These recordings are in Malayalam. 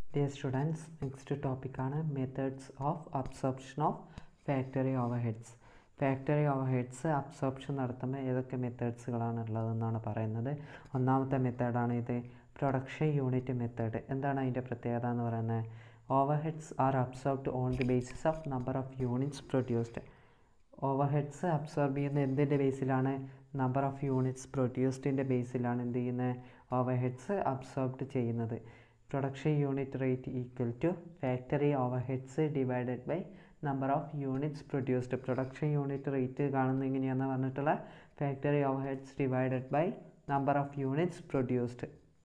ഡിയർ സ്റ്റുഡൻസ് നെക്സ്റ്റ് ടോപ്പിക്കാണ് methods of absorption of factory overheads factory overheads absorption നടത്തുമ്പോൾ ഏതൊക്കെ മെത്തേഡ്സുകളാണ് ഉള്ളതെന്നാണ് പറയുന്നത് ഒന്നാമത്തെ മെത്തേഡാണ് ഇത് പ്രൊഡക്ഷൻ യൂണിറ്റ് മെത്തേഡ് എന്താണ് അതിൻ്റെ പ്രത്യേകത എന്ന് പറയുന്നത് overheads are absorbed on the basis of number of units produced overheads absorb ചെയ്യുന്ന എന്തിൻ്റെ ബേസിലാണ് നമ്പർ ഓഫ് യൂണിറ്റ്സ് പ്രൊഡ്യൂസ്ഡിൻ്റെ ബേസിലാണ് എന്ത് ചെയ്യുന്നത് ഓവർ ഹെഡ്സ് അബ്സോർബ്ഡ് ചെയ്യുന്നത് production unit rate equal to factory overheads divided by number of units produced production unit rate കാണുന്നത് എങ്ങനെയാണെന്ന് പറഞ്ഞിട്ടുള്ള factory overheads divided by number of units produced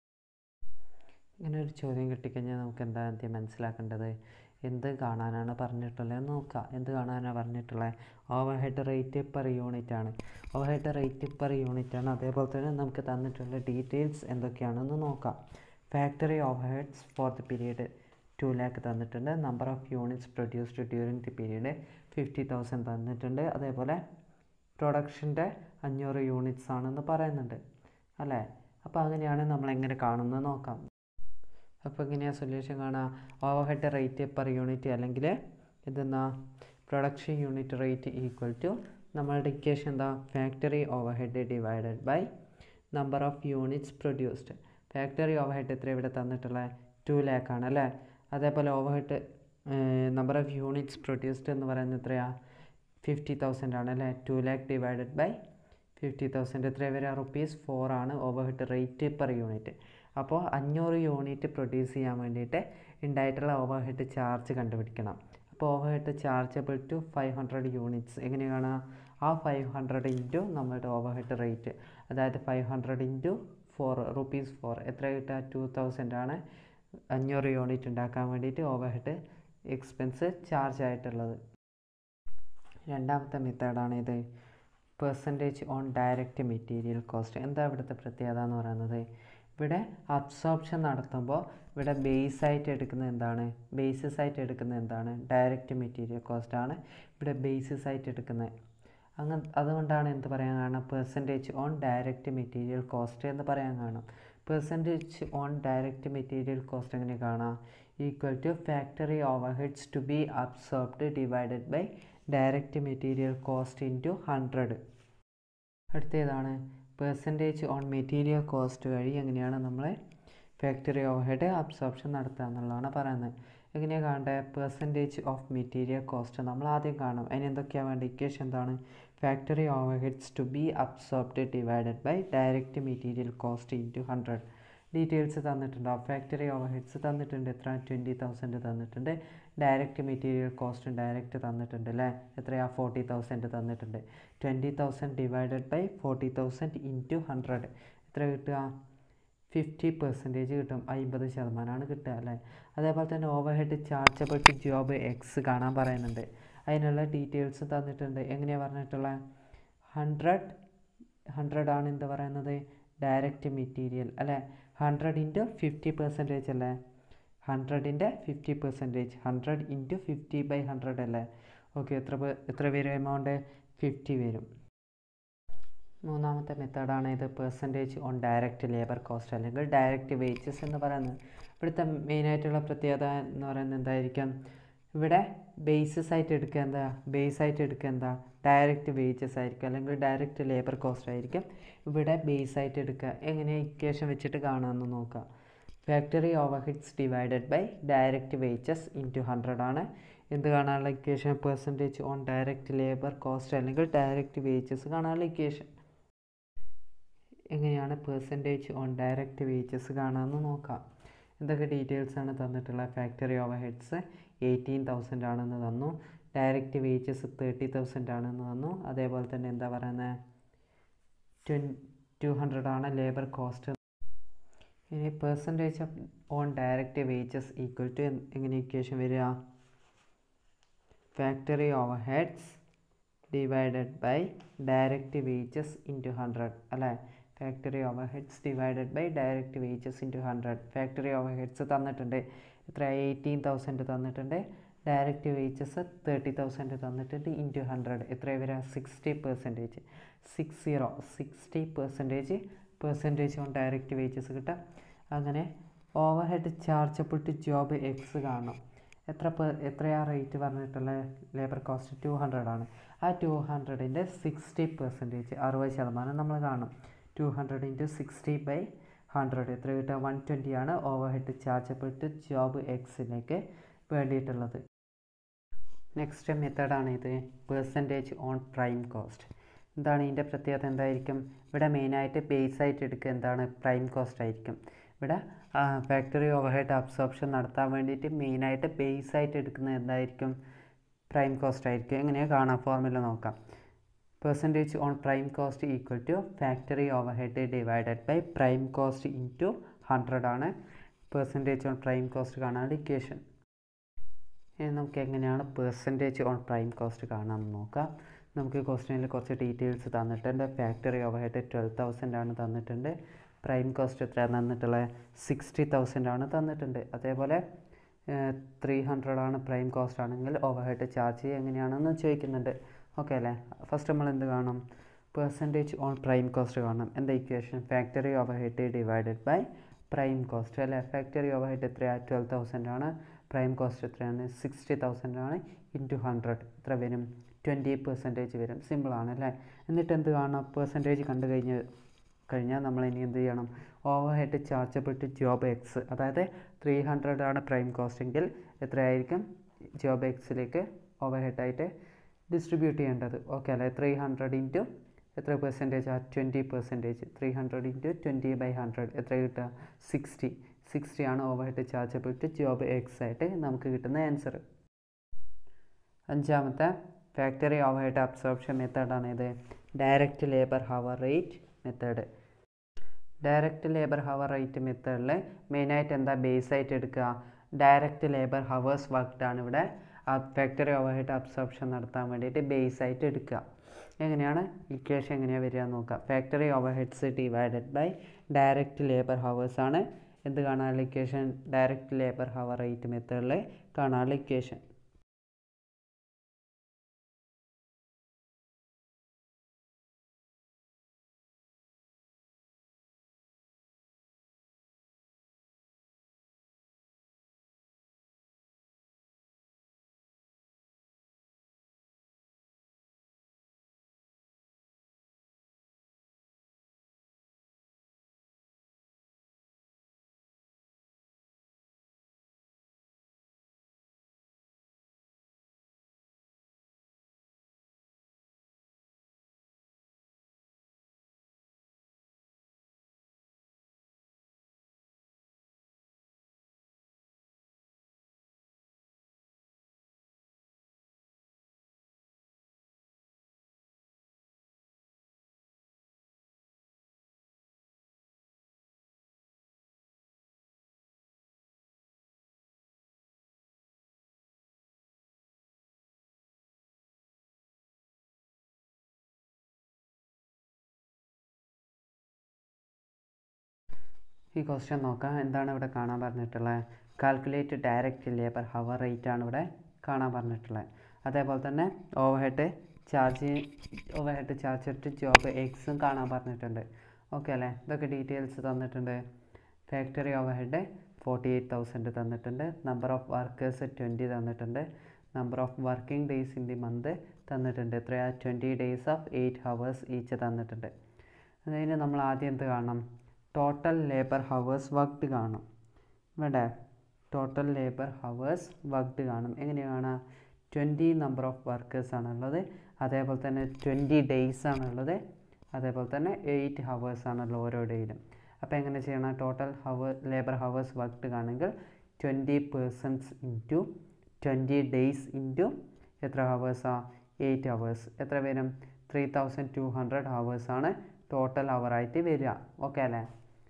ഇങ്ങനെ ഒരു ചോദ്യം കിട്ടിക്കഴിഞ്ഞാൽ നമുക്ക് എന്താ ആദ്യം മനസ്സിലാക്കേണ്ടത് എന്ത് കാണാനാണ് പറഞ്ഞിട്ടുള്ളത് നോക്കാം എന്ത് കാണാനാണ് പറഞ്ഞിട്ടുള്ളത് overhead rate per unit ആണ് overhead rate per unit ആണ് അതേപോലെ തന്നെ നമുക്ക് തന്നിട്ടുള്ള ഡീറ്റെയിൽസ് എന്തൊക്കെയാണെന്ന് നോക്കാം factory overheads for the period two lakh തന്നിട്ടുണ്ട് number of units produced during the period fifty thousand തന്നിട്ടുണ്ട് അതേപോലെ പ്രൊഡക്ഷൻ്റെ അഞ്ഞൂറ് യൂണിറ്റ്സ് ആണെന്ന് പറയുന്നുണ്ട് അല്ലേ അപ്പോൾ അങ്ങനെയാണ് നമ്മൾ എങ്ങനെ കാണുന്നത് നോക്കാം അപ്പോൾ എങ്ങനെയാണ് സൊല്യൂഷൻ കാണുക overhead rate per unit അല്ലെങ്കിൽ ഇതെന്നാ production unit rate equal to നമ്മളുടെ ഇക്വേഷൻ എന്താ factory overhead divided by number of units produced factory overhead എത്ര ഇവിടെ തന്നിട്ടുള്ളത് ടു ലാക്ക് ആണ് അല്ലേ അതേപോലെ overhead number of units produced എന്ന് പറയുന്നത് എത്രയാണ് ഫിഫ്റ്റി തൗസൻഡ് ആണ് അല്ലേ two lakh divided by fifty thousand എത്ര വരിക റുപ്പീസ് ഫോർ ആണ് overhead rate per unit അപ്പോൾ അഞ്ഞൂറ് യൂണിറ്റ് പ്രൊഡ്യൂസ് ചെയ്യാൻ വേണ്ടിയിട്ട് ഉണ്ടായിട്ടുള്ള ഓവർ ഹെഡ് ചാർജ് കണ്ടുപിടിക്കണം അപ്പോൾ overhead chargeable to five hundred units എങ്ങനെയാണ് ആ ഫൈവ് ഹൺഡ്രഡ് ഇൻറ്റു നമ്മളുടെ ഓവർ ഹെഡ് റേറ്റ് അതായത് five hundred into four rupees four എത്ര കിട്ടുക ടു തൗസൻഡ് ആണ് അഞ്ഞൂറ് യൂണിറ്റ് ഉണ്ടാക്കാൻ വേണ്ടിയിട്ട് ഓവർ ഹെഡ് എക്സ്പെൻസ് ചാർജ് ആയിട്ടുള്ളത് രണ്ടാമത്തെ മെത്തേഡാണ് ഇത് percentage on direct material cost എന്താ ഇവിടുത്തെ പ്രത്യേകത എന്ന് പറയുന്നത് ഇവിടെ അബ്സോർപ്ഷൻ നടത്തുമ്പോൾ ഇവിടെ ബേസ് ആയിട്ട് എടുക്കുന്നത് എന്താണ് ബേസിസ് ആയിട്ട് എടുക്കുന്നത് എന്താണ് ഡയറക്റ്റ് മെറ്റീരിയൽ കോസ്റ്റ് ആണ് ഇവിടെ ബേസിസ് ആയിട്ട് എടുക്കുന്നത് അങ്ങനെ അതുകൊണ്ടാണ് എന്ത് പറയാൻ കാരണം percentage on direct material cost എന്ന് പറയാൻ കാണും percentage on direct material cost എങ്ങനെ കാണാം equal to factory overheads to be absorbed divided by direct material cost into hundred അടുത്തേതാണ് പെർസെൻറ്റേജ് ഓൺ മെറ്റീരിയൽ കോസ്റ്റ് വഴി എങ്ങനെയാണ് നമ്മൾ ഫാക്ടറി ഓവർ ഹെഡ് അബ്സോർപ്ഷൻ നടത്തുക എന്നുള്ളതാണ് പറയുന്നത് എങ്ങനെയാണ് കാണേണ്ടത് പെർസെൻറ്റേജ് ഓഫ് മെറ്റീരിയൽ കോസ്റ്റ് നമ്മൾ ആദ്യം കാണും അതിന് എന്തൊക്കെയാണ് വേണ്ട ഇക്വേഷൻ എന്താണ് factory overheads to be absorbed divided by direct material cost into hundred details തന്നിട്ടുണ്ട് ഫാക്ടറി ഓവർ ഹെഡ്സ് തന്നിട്ടുണ്ട് എത്ര ട്വൻറ്റി തൗസൻഡ് തന്നിട്ടുണ്ട് ഡയറക്റ്റ് മെറ്റീരിയൽ കോസ്റ്റ് ഡയറക്റ്റ് തന്നിട്ടുണ്ട് അല്ലേ എത്രയാ ഫോർട്ടി തൗസൻഡ് തന്നിട്ടുണ്ട് twenty thousand divided by forty thousand into hundred എത്ര കിട്ടുക ഫിഫ്റ്റി പെർസെൻറ്റേജ് കിട്ടും അമ്പത് ശതമാനമാണ് കിട്ടുക അല്ലേ അതേപോലെ തന്നെ overhead chargeable to job X കാണാൻ പറയുന്നുണ്ട് അതിനുള്ള ഡീറ്റെയിൽസ് തന്നിട്ടുണ്ട് എങ്ങനെയാണ് പറഞ്ഞിട്ടുള്ളത് ഹൺഡ്രഡ് ഹൺഡ്രഡ് ആണ് എന്ത് പറയുന്നത് ഡയറക്റ്റ് മെറ്റീരിയൽ അല്ലേ ഹൺഡ്രഡ് ഇൻറ്റു ഫിഫ്റ്റി പെർസെൻറ്റേജ് അല്ലേ ഹൺഡ്രഡിൻ്റെ fifty percentage hundred into fifty by hundred അല്ലേ ഓക്കെ എത്ര എത്ര വരും എമൗണ്ട് ഫിഫ്റ്റി വരും മൂന്നാമത്തെ മെത്തേഡാണ് ഇത് percentage on direct labour cost അല്ലെങ്കിൽ ഡയറക്റ്റ് വേജസ് എന്ന് പറയുന്നത് ഇവിടുത്തെ മെയിനായിട്ടുള്ള പ്രത്യേകത എന്ന് പറയുന്നത് എന്തായിരിക്കും ഇവിടെ ബേസിസ് ആയിട്ട് എടുക്കുക എന്താ ബേസ് ആയിട്ട് എടുക്കുക എന്താ ഡയറക്റ്റ് വേജസ് ആയിരിക്കും അല്ലെങ്കിൽ ഡയറക്റ്റ് ലേബർ കോസ്റ്റ് ആയിരിക്കും ഇവിടെ ബേസ് ആയിട്ട് എടുക്കുക എങ്ങനെ ഇക്വേഷൻ വെച്ചിട്ട് കാണാമെന്ന് നോക്കാം factory overheads divided by direct wages into hundred ആണ് എന്ത് കാണാനുള്ള equation percentage on direct labour cost അല്ലെങ്കിൽ ഡയറക്റ്റ് വേജസ് കാണാനുള്ള ഇക്വേഷൻ എങ്ങനെയാണ് പെർസെൻറ്റേജ് ഓൺ ഡയറക്റ്റ് വേജസ് കാണാമെന്ന് നോക്കാം എന്തൊക്കെ ഡീറ്റെയിൽസ് ആണ് തന്നിട്ടുള്ളത് factory overheads eighteen thousand ആണെന്ന് തന്നു ഡയറക്റ്റ് വേജസ് തേർട്ടി തൗസൻഡ് ആണെന്ന് തന്നു അതേപോലെ തന്നെ എന്താ പറയുന്നത് ട്വൻ ടു ഹൺഡ്രഡ് ആണ് ലേബർ കോസ്റ്റ് ഇനി percentage of on direct wages equal to എങ്ങനെ ഇക്വേഷൻ വരിക factory overheads divided by direct wages into hundred അല്ലേ factory overheads divided by direct wages into hundred factory overheads തന്നിട്ടുണ്ട് എത്ര എയ്റ്റീൻ തൗസൻഡ് തന്നിട്ടുണ്ട് ഡയറക്റ്റ് വേജസ് തേർട്ടി തൗസൻഡ് തന്നിട്ടുണ്ട് ഇൻറ്റു ഹൺഡ്രഡ് എത്ര വരിക sixty percentage six zero sixty percentage percentage on direct wages കിട്ടുക അങ്ങനെ over overhead chargeable to job X കാണണം എത്ര പെർ എത്രയാ റേറ്റ് പറഞ്ഞിട്ടുള്ള ലേബർ കോസ്റ്റ് ടു ഹൺഡ്രഡ് ആണ് ആ ടു ഹൺഡ്രഡിൻ്റെ സിക്സ്റ്റി പെർസെൻറ്റേജ് അറുപത് ശതമാനം നമ്മൾ കാണും two hundred into sixty by hundred എത്ര കിട്ടുക വൺ ട്വൻറ്റി ആണ് overhead chargeable to job എക്സിലേക്ക് വേണ്ടിയിട്ടുള്ളത് നെക്സ്റ്റ് മെത്തേഡാണ് ഇത് പെർസെൻറ്റേജ് ഓൺ പ്രൈം കോസ്റ്റ് എന്താണ് ഇതിൻ്റെ പ്രത്യേകത എന്തായിരിക്കും ഇവിടെ മെയിനായിട്ട് ബേസ് ആയിട്ട് എടുക്കുക എന്താണ് പ്രൈം കോസ്റ്റ് ആയിരിക്കും ഇവിടെ ഫാക്ടറി ഓവർഹെഡ് അബ്സോർപ്ഷൻ നടത്താൻ വേണ്ടിയിട്ട് മെയിനായിട്ട് ബേസ് ആയിട്ട് എടുക്കുന്നത് എന്തായിരിക്കും പ്രൈം കോസ്റ്റ് ആയിരിക്കും എങ്ങനെയാണ് കാണാം ഫോർമുല നോക്കാം percentage on prime cost equal to factory overhead divided by prime cost into hundred ആണ് പെർസെൻറ്റേജ് ഓൺ പ്രൈം കോസ്റ്റ് കാണാനുള്ള ഇക്വേഷൻ ഇനി നമുക്ക് എങ്ങനെയാണ് പെർസെൻറ്റേജ് ഓൺ പ്രൈം കോസ്റ്റ് കാണാമെന്ന് നോക്കാം നമുക്ക് ക്വസ്റ്റ്യനിൽ കുറച്ച് ഡീറ്റെയിൽസ് തന്നിട്ടുണ്ട് ഫാക്ടറി ഓവർഹെഡ് ട്വൽവ് തൗസൻഡ് ആണ് തന്നിട്ടുണ്ട് പ്രൈം കോസ്റ്റ് എത്രയാണ് തന്നിട്ടുള്ളത് സിക്സ്റ്റി തൗസൻഡ് ആണ് തന്നിട്ടുണ്ട് അതേപോലെ ത്രീ ഹൺഡ്രഡ് ആണ് പ്രൈം കോസ്റ്റ് ആണെങ്കിൽ ഓവർഹെഡ് ചാർജ് എങ്ങനെയാണെന്ന് ചോദിക്കുന്നുണ്ട് ഓക്കെ അല്ലേ ഫസ്റ്റ് നമ്മൾ എന്ത് കാണണം പെർസെൻറ്റേജ് ഓൺ പ്രൈം കോസ്റ്റ് കാണണം എന്താ equation factory overhead divided by prime cost അല്ലേ ഫാക്ടറി ഓവർഹെഡ് എത്രയാണ് ട്വൽവ് തൗസൻഡ് ആണ് പ്രൈം കോസ്റ്റ് എത്രയാണ് സിക്സ്റ്റി തൗസൻഡ് ആണ് ഇൻറ്റു ഹൺഡ്രഡ് എത്ര വരും ട്വൻറ്റി പെർസെൻറ്റേജ് വരും സിമ്പിളാണ് അല്ലേ എന്നിട്ട് എന്ത് കാണണം പെർസെൻറ്റേജ് കണ്ടു കഴിഞ്ഞ് കഴിഞ്ഞാൽ നമ്മൾ ഇനി എന്ത് ചെയ്യണം overhead chargeable to job X അതായത് ത്രീ ഹൺഡ്രഡ് ആണ് പ്രൈം കോസ്റ്റ് എങ്കിൽ എത്രയായിരിക്കും ജോബ് എക്സിലേക്ക് ഓവർ ഹെഡായിട്ട് ഡിസ്ട്രിബ്യൂട്ട് ചെയ്യേണ്ടത് ഓക്കെ അല്ലേ ത്രീ ഹൺഡ്രഡ് ഇൻറ്റു എത്ര പെർസെൻറ്റേജ് ആ twenty percentage three hundred into twenty by hundred എത്ര കിട്ടുക സിക്സ്റ്റി സിക്സ്റ്റി ആണ് overhead chargeable to job X ആയിട്ട് നമുക്ക് കിട്ടുന്ന ആൻസർ അഞ്ചാമത്തെ ഫാക്ടറി ഓവർ ഹെഡ് അബ്സോർപ്ഷൻ മെത്തേഡാണ് ഇത് direct labour hour rate method direct labour hour rate മെത്തേഡിൽ മെയിനായിട്ട് എന്താ ബേസ് ആയിട്ട് എടുക്കുക ഡയറക്റ്റ് ലേബർ ഹവേഴ്സ് വർക്ക്ഡ് ആണ് ഇവിടെ ആ ഫാക്ടറി ഓവർ ഹെഡ് അബ്സോർപ്ഷൻ നടത്താൻ വേണ്ടിയിട്ട് ബേസ് ആയിട്ട് എടുക്കുക എങ്ങനെയാണ് ഇക്വേഷൻ എങ്ങനെയാണ് വരിക എന്ന് നോക്കാം factory overheads divided by direct labour hours ആണ് എന്ത് കാണാനുള്ള equation direct labour hour rate മെത്തേഡിൽ കാണാനുള്ള ഇക്വേഷൻ ഈ ക്വസ്റ്റ്യൻ നോക്കാം എന്താണ് ഇവിടെ കാണാൻ പറഞ്ഞിട്ടുള്ളത് calculate direct labour hour rate ആണ് ഇവിടെ കാണാൻ പറഞ്ഞിട്ടുള്ളത് അതേപോലെ തന്നെ overhead charge overhead charge ഇട്ട് ജോബ് എക്സും കാണാൻ പറഞ്ഞിട്ടുണ്ട് ഓക്കെ അല്ലേ ഇതൊക്കെ ഡീറ്റെയിൽസ് തന്നിട്ടുണ്ട് factory overhead forty eight thousand തന്നിട്ടുണ്ട് നമ്പർ ഓഫ് വർക്കേഴ്സ് ട്വൻറ്റി തന്നിട്ടുണ്ട് number of working days in the month തന്നിട്ടുണ്ട് എത്രയാ twenty days of eight hours each തന്നിട്ടുണ്ട് അതിന് നമ്മൾ ആദ്യം എന്ത് കാണണം ടോട്ടൽ ലേബർ ഹവേഴ്സ് വർക്ക്ഡ് കാണും ഇവിടെ ടോട്ടൽ ലേബർ ഹവേഴ്സ് വർക്ക്ഡ് കാണും എങ്ങനെയാണ് കാണുക ട്വൻറ്റി നമ്പർ ഓഫ് വർക്കേഴ്സ് ആണുള്ളത് അതേപോലെ തന്നെ ട്വൻറ്റി ഡേയ്സ് ആണുള്ളത് അതേപോലെ തന്നെ എയ്റ്റ് ഹവേഴ്സ് ആണുള്ളത് ഓരോ ഡേയിലും അപ്പോൾ എങ്ങനെ ചെയ്യണം total hour labour hours worked ആണെങ്കിൽ twenty persons into twenty days into എത്ര ഹവേഴ്സാണ് എയ്റ്റ് ഹവേഴ്സ് എത്ര വരും ത്രീ തൗസൻഡ് ടു ഹൺഡ്രഡ് ഹവേഴ്സാണ് ടോട്ടൽ ഹവറായിട്ട് വരിക ഓക്കെ അല്ലേ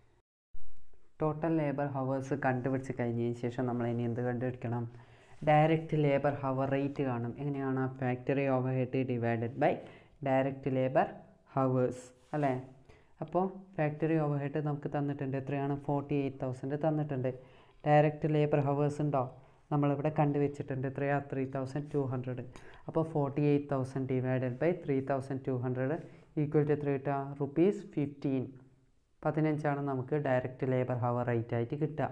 ടോട്ടൽ ലേബർ ഹവേഴ്സ് കണ്ടുപിടിച്ച് കഴിഞ്ഞതിന് ശേഷം നമ്മൾ ഇനി എന്ത് കണ്ടുപിടിക്കണം ഡയറക്റ്റ് ലേബർ ഹവർ റേറ്റ് കാണും എങ്ങനെയാണ് factory overhead divided by direct labour hours അല്ലേ അപ്പോൾ ഫാക്ടറി ഓവർ ഹെഡ് നമുക്ക് തന്നിട്ടുണ്ട് എത്രയാണ് ഫോർട്ടി എയ്റ്റ് തൗസൻഡ് തന്നിട്ടുണ്ട് ഡയറക്റ്റ് ലേബർ ഹവേഴ്സ് ഉണ്ടോ നമ്മളിവിടെ കണ്ടുവച്ചിട്ടുണ്ട് എത്രയാ ത്രീ തൗസൻഡ് ടു ഹൺഡ്രഡ് അപ്പോൾ forty eight thousand divided by three thousand two hundred equal to എത്ര കിട്ടുക റുപ്പീസ് ഫിഫ്റ്റീൻ പതിനഞ്ചാണ് നമുക്ക് ഡയറക്റ്റ് ലേബർ ഹവർ റേറ്റ് ആയിട്ട് കിട്ടുക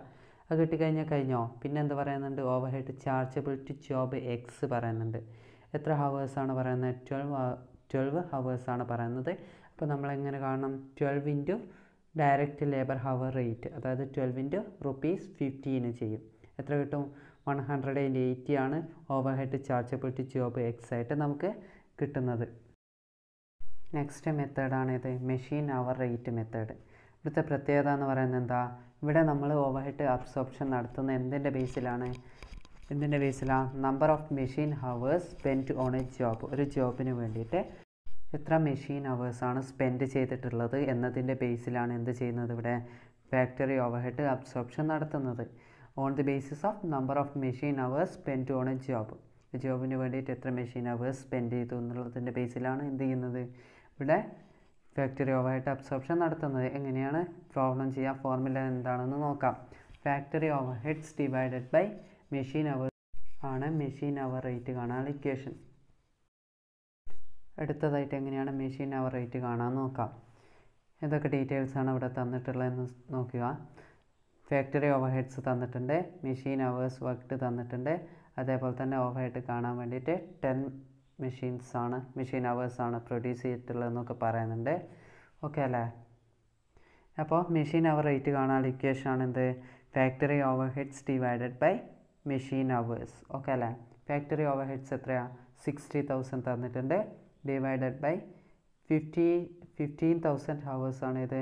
അത് കിട്ടിക്കഴിഞ്ഞാൽ കഴിഞ്ഞോ പിന്നെ എന്ത് പറയുന്നുണ്ട് overhead chargeability job X പറയുന്നുണ്ട് എത്ര ഹവേഴ്സാണ് പറയുന്നത് ട്വൽവ് ട്വൽവ് ഹവേഴ്സാണ് പറയുന്നത് അപ്പോൾ നമ്മളെങ്ങനെ കാണണം twelve into direct labour hour rate അതായത് ട്വൽവ് ഇൻറ്റു റുപ്പീസ് ഫിഫ്റ്റീന് ചെയ്യും എത്ര കിട്ടും വൺ ഹൺഡ്രഡ് ആൻഡ് എയ്റ്റി ആണ് overhead chargeability job X ആയിട്ട് നമുക്ക് കിട്ടുന്നത് നെക്സ്റ്റ് മെത്തേഡാണ് ഇത് മെഷീൻ അവർ റേറ്റ് മെത്തേഡ് ഇവിടുത്തെ പ്രത്യേകത എന്ന് പറയുന്നത് എന്താ ഇവിടെ നമ്മൾ ഓവർ ഹെഡ് അബ്സോർപ്ഷൻ നടത്തുന്ന എന്തിൻ്റെ ബേസിലാണ് എന്തിൻ്റെ ബേസിലാണ് number of machine hours spend on a job ഒരു ജോബിന് വേണ്ടിയിട്ട് എത്ര മെഷീൻ ഹവേഴ്സാണ് സ്പെൻഡ് ചെയ്തിട്ടുള്ളത് എന്നതിൻ്റെ ബേസിലാണ് എന്ത് ചെയ്യുന്നത് ഇവിടെ ഫാക്ടറി ഓവർ ഹെഡ് അബ്സോർപ്ഷൻ നടത്തുന്നത് on the basis of number of machine hours spend on a job ജോബിന് വേണ്ടിയിട്ട് എത്ര മെഷീൻ അവേഴ്സ് സ്പെൻഡ് ചെയ്തു എന്നുള്ളതിൻ്റെ ബേസിലാണ് എന്ത് ചെയ്യുന്നത് ഇവിടെ ഫാക്ടറി ഓവർ ഹെഡ് അബ്സോർപ്ഷൻ നടത്തുന്നത് എങ്ങനെയാണ് പ്രോബ്ലം ചെയ്യാൻ ഫോർമുല എന്താണെന്ന് നോക്കാം factory overheads divided by machine hour ആണ് മെഷീൻ അവർ റേറ്റ് കാണാനുള്ള ഇക്വേഷൻ അടുത്തതായിട്ട് എങ്ങനെയാണ് മെഷീൻ അവർ റേറ്റ് കാണാൻ നോക്കാം എന്തൊക്കെ ഡീറ്റെയിൽസാണ് ഇവിടെ തന്നിട്ടുള്ളതെന്ന് നോക്കുക ഫാക്ടറി ഓവർ ഹെഡ്സ് തന്നിട്ടുണ്ട് മെഷീൻ അവേഴ്സ് വർക്ക് തന്നിട്ടുണ്ട് അതേപോലെ തന്നെ ഓവർ ഹെഡ് കാണാൻ വേണ്ടിയിട്ട് ടെൻ മെഷീൻസ് ആണ് മെഷീൻ അവേഴ്സ് ആണ് പ്രൊഡ്യൂസ് ചെയ്തിട്ടുള്ളതെന്നൊക്കെ പറയുന്നുണ്ട് ഓക്കെ അല്ലേ അപ്പോൾ മെഷീൻ അവർ റേറ്റ് കാണാനുള്ള ഇക്വേഷൻ ആണ് എന്ത് factory overheads divided by machine hours okay അല്ലേ ഫാക്ടറി ഓവർ ഹെഡ്സ് എത്രയാണ് സിക്സ്റ്റി തൗസൻഡ് തന്നിട്ടുണ്ട് divided by fifty fifteen thousand ഹവേഴ്സാണ് ഇത്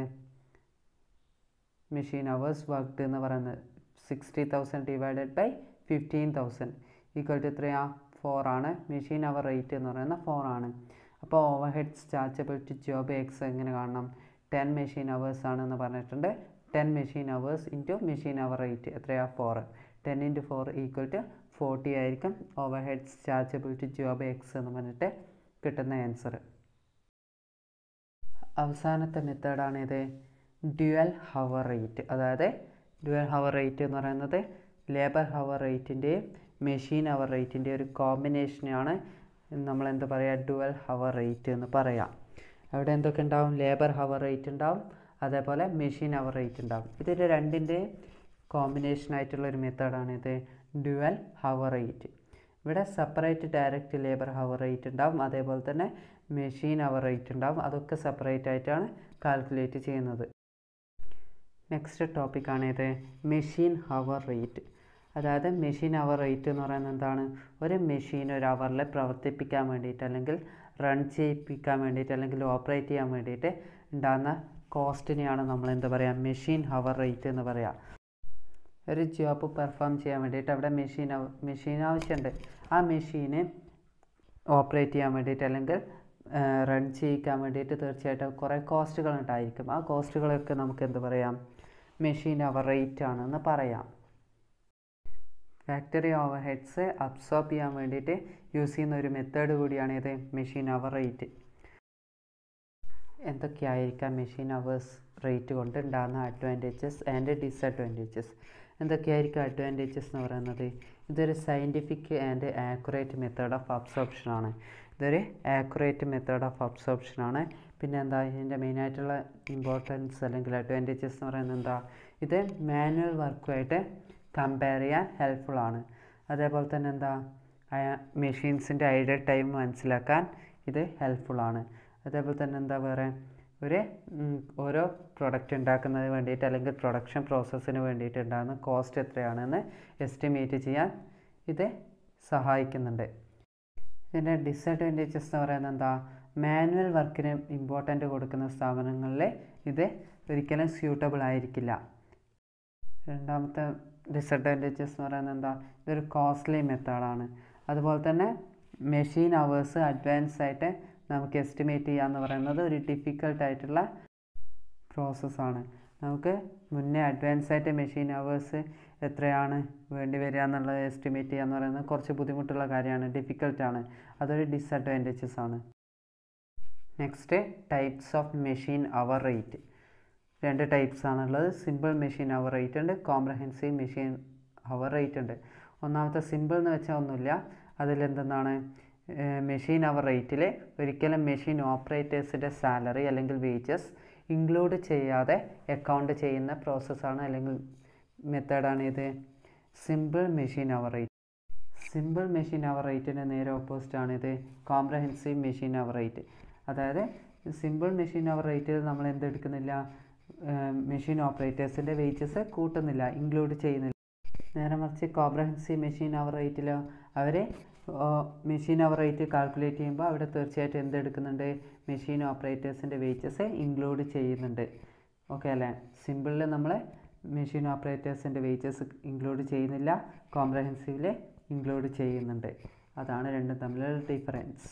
മെഷീൻ അവേഴ്സ് വർക്ക്ഡ് എന്ന് പറയുന്നത് sixty thousand divided by fifteen thousand equal to എത്രയാ ഫോർ ആണ് മെഷീൻ അവർ റേറ്റ് എന്ന് പറയുന്നത് ഫോർ ആണ് അപ്പോൾ overheads chargeability job X എങ്ങനെ കാണണം ടെൻ മെഷീൻ അവേഴ്സ് ആണെന്ന് പറഞ്ഞിട്ടുണ്ട് ten machine hours into machine hour rate എത്രയാ four ten into four equal to forty ആയിരിക്കും overheads chargeability job X എന്ന് പറഞ്ഞിട്ട് കിട്ടുന്ന ആൻസർ അവസാനത്തെ മെത്തേഡാണ് ഇത് ഡ്യുവൽ ഹവർ റേറ്റ് അതായത് ഡ്യുവൽ ഹവർ റേറ്റ് എന്ന് പറയുന്നത് ലേബർ ഹവർ റേറ്റിൻ്റെയും മെഷീൻ ഹവർ റേറ്റിൻ്റെ ഒരു കോമ്പിനേഷനാണ് നമ്മൾ എന്താ പറയുക ഡുവൽ ഹവർ റേറ്റ് എന്ന് പറയാം അവിടെ എന്തൊക്കെ ഉണ്ടാവും ലേബർ ഹവർ റേറ്റ് ഉണ്ടാവും അതേപോലെ മെഷീൻ ഹവർ റേറ്റ് ഉണ്ടാവും ഇതിൻ്റെ രണ്ടിൻ്റെ കോമ്പിനേഷൻ ആയിട്ടുള്ള ഒരു മെത്തേഡാണ് ഇത് ഡ്യുവൽ ഹവർ റേറ്റ് ഇവിടെ separate direct labour hour rate ഉണ്ടാവും അതേപോലെ തന്നെ മെഷീൻ ഹവർ റേറ്റ് ഉണ്ടാവും അതൊക്കെ സെപ്പറേറ്റ് ആയിട്ടാണ് കാൽക്കുലേറ്റ് ചെയ്യുന്നത് നെക്സ്റ്റ് ടോപ്പിക്കാണ് ഇത് മെഷീൻ ഹവർ റേറ്റ് അതായത് മെഷീൻ അവർ റേറ്റ് എന്ന് പറയുന്നത് എന്താണ് ഒരു മെഷീൻ ഒരു അവറിൽ പ്രവർത്തിപ്പിക്കാൻ വേണ്ടിയിട്ട് അല്ലെങ്കിൽ റൺ ചെയ്യിപ്പിക്കാൻ വേണ്ടിയിട്ട് അല്ലെങ്കിൽ ഓപ്പറേറ്റ് ചെയ്യാൻ വേണ്ടിയിട്ട് ഉണ്ടാകുന്ന കോസ്റ്റിനെയാണ് നമ്മൾ എന്താ പറയുക മെഷീൻ ഹവർ റേറ്റ് എന്ന് പറയുക ഒരു ജോബ് പെർഫോം ചെയ്യാൻ വേണ്ടിയിട്ട് അവിടെ മെഷീൻ മെഷീൻ ആവശ്യമുണ്ട് ആ മെഷീന് ഓപ്പറേറ്റ് ചെയ്യാൻ വേണ്ടിയിട്ട് അല്ലെങ്കിൽ റൺ ചെയ്യിക്കാൻ വേണ്ടിയിട്ട് തീർച്ചയായിട്ടും കുറേ കോസ്റ്റുകൾ ഉണ്ടായിരിക്കും ആ കോസ്റ്റുകളൊക്കെ നമുക്ക് എന്ത് പറയാം മെഷീൻ അവർ റേറ്റ് ആണെന്ന് പറയാം ഫാക്ടറി ഓവർ ഹെഡ്സ് അബ്സോർബ് ചെയ്യാൻ വേണ്ടിയിട്ട് യൂസ് ചെയ്യുന്ന ഒരു മെത്തേഡ് കൂടിയാണ് ഇത് മെഷീൻ അവർ റേറ്റ് എന്തൊക്കെയായിരിക്കാം മെഷീൻ അവേഴ്സ് റേറ്റ് കൊണ്ട് ഉണ്ടാകുന്ന അഡ്വാൻറ്റേജസ് ആൻഡ് ഡിസഡ്വാൻറ്റേജസ് എന്തൊക്കെയായിരിക്കും അഡ്വാൻറ്റേജസ് എന്ന് പറയുന്നത് ഇതൊരു scientific and accurate method of അബ്സോർപ്ഷനാണ് ഇതൊരു ആക്യുറേറ്റ് മെത്തേഡ് ഓഫ് അബ്സോർപ്ഷനാണ് പിന്നെ എന്താ ഇതിൻ്റെ മെയിനായിട്ടുള്ള ഇമ്പോർട്ടൻസ് അല്ലെങ്കിൽ അഡ്വാൻറ്റേജസ് എന്ന് പറയുന്നത് എന്താ ഇത് മാനുവൽ വർക്കുമായിട്ട് കമ്പയർ ചെയ്യാൻ ഹെൽപ്ഫുൾ ആണ് അതേപോലെ തന്നെ എന്താ മെഷീൻസിൻ്റെ ഐഡിയ ടൈം മനസ്സിലാക്കാൻ ഇത് ഹെൽപ്ഫുൾ ആണ് അതേപോലെ തന്നെ എന്താ വേറെ ഒരു ഓരോ പ്രൊഡക്റ്റ് ഉണ്ടാക്കുന്നതിന് വേണ്ടിയിട്ട് അല്ലെങ്കിൽ പ്രൊഡക്ഷൻ പ്രോസസ്സിന് വേണ്ടിയിട്ട് ഉണ്ടാകുന്ന കോസ്റ്റ് എത്രയാണെന്ന് എസ്റ്റിമേറ്റ് ചെയ്യാൻ ഇത് സഹായിക്കുന്നുണ്ട് ഇതിൻ്റെ ഡിസഡ്വാൻറ്റേജസ് എന്ന് പറയുന്നത് എന്താ മാനുവൽ വർക്കിന് ഇമ്പോർട്ടൻ്റ് കൊടുക്കുന്ന സ്ഥാപനങ്ങളിൽ ഇത് ഒരിക്കലും സ്യൂട്ടബിൾ ആയിരിക്കില്ല രണ്ടാമത്തെ ഡിസഡ്വാൻറ്റേജസ് എന്ന് പറയുന്നത് എന്താ ഇതൊരു കോസ്റ്റ്ലി മെത്തേഡാണ് അതുപോലെ തന്നെ മെഷീൻ അവേഴ്സ് അഡ്വാൻസ് ആയിട്ട് നമുക്ക് എസ്റ്റിമേറ്റ് ചെയ്യുക എന്ന് പറയുന്നത് ഒരു ഡിഫിക്കൽട്ട് ആയിട്ടുള്ള പ്രോസസ്സാണ് നമുക്ക് മുന്നേ അഡ്വാൻസ് ആയിട്ട് മെഷീൻ അവേഴ്സ് എത്രയാണ് വേണ്ടി വരിക എന്നുള്ളത് എസ്റ്റിമേറ്റ് ചെയ്യുക എന്ന് പറയുന്നത് കുറച്ച് ബുദ്ധിമുട്ടുള്ള കാര്യമാണ് ഡിഫിക്കൽട്ടാണ് അതൊരു ഡിസഡ്വാൻറ്റേജസ് ആണ് next types of machine hour rate രണ്ട് ടൈപ്സ് ആണുള്ളത് സിമ്പിൾ മെഷീൻ അവർ റേറ്റ് ഉണ്ട് കോംപ്രഹെൻസീവ് മെഷീൻ അവർ റേറ്റ് ഉണ്ട് ഒന്നാമത്തെ സിമ്പിൾ എന്ന് വെച്ചാൽ ഒന്നുമില്ല അതിലെന്തെന്നാണ് മെഷീൻ അവർ റേറ്റിൽ ഒരിക്കലും മെഷീൻ ഓപ്പറേറ്റേഴ്സിൻ്റെ സാലറി അല്ലെങ്കിൽ വേജസ് ഇൻക്ലൂഡ് ചെയ്യാതെ അക്കൗണ്ട് ചെയ്യുന്ന പ്രോസസ്സാണ് അല്ലെങ്കിൽ മെത്തേഡാണ് ഇത് simple machine hour rate simple machine hour റേറ്റിൻ്റെ നേരെ ഓപ്പോസിറ്റ് ആണ് ഇത് കോംപ്രഹെൻസീവ് മെഷീൻ അവർ റേറ്റ് അതായത് സിമ്പിൾ മെഷീൻ അവർ റേറ്റിൽ നമ്മൾ എന്തെടുക്കുന്നില്ല മെഷീൻ ഓപ്പറേറ്റേഴ്സിൻ്റെ വേജസ് കൂട്ടുന്നില്ല ഇൻക്ലൂഡ് ചെയ്യുന്നില്ല നേരെ മറിച്ച് കോംപ്രഹെൻസീവ് മെഷീൻ അവർ റേറ്റിൽ അവർ മെഷീൻ അവർ റേറ്റ് കാൽക്കുലേറ്റ് ചെയ്യുമ്പോൾ അവിടെ തീർച്ചയായിട്ടും എന്തെടുക്കുന്നുണ്ട് മെഷീൻ ഓപ്പറേറ്റേഴ്സിൻ്റെ വേജസ് ഇൻക്ലൂഡ് ചെയ്യുന്നുണ്ട് ഓക്കെ അല്ലേ സിമ്പിളിൽ നമ്മൾ മെഷീൻ ഓപ്പറേറ്റേഴ്സിൻ്റെ വേജസ് ഇൻക്ലൂഡ് ചെയ്യുന്നില്ല കോംപ്രഹെൻസീവിൽ ഇൻക്ലൂഡ് ചെയ്യുന്നുണ്ട് അതാണ് രണ്ടും തമ്മിലുള്ള ഡിഫറൻസ്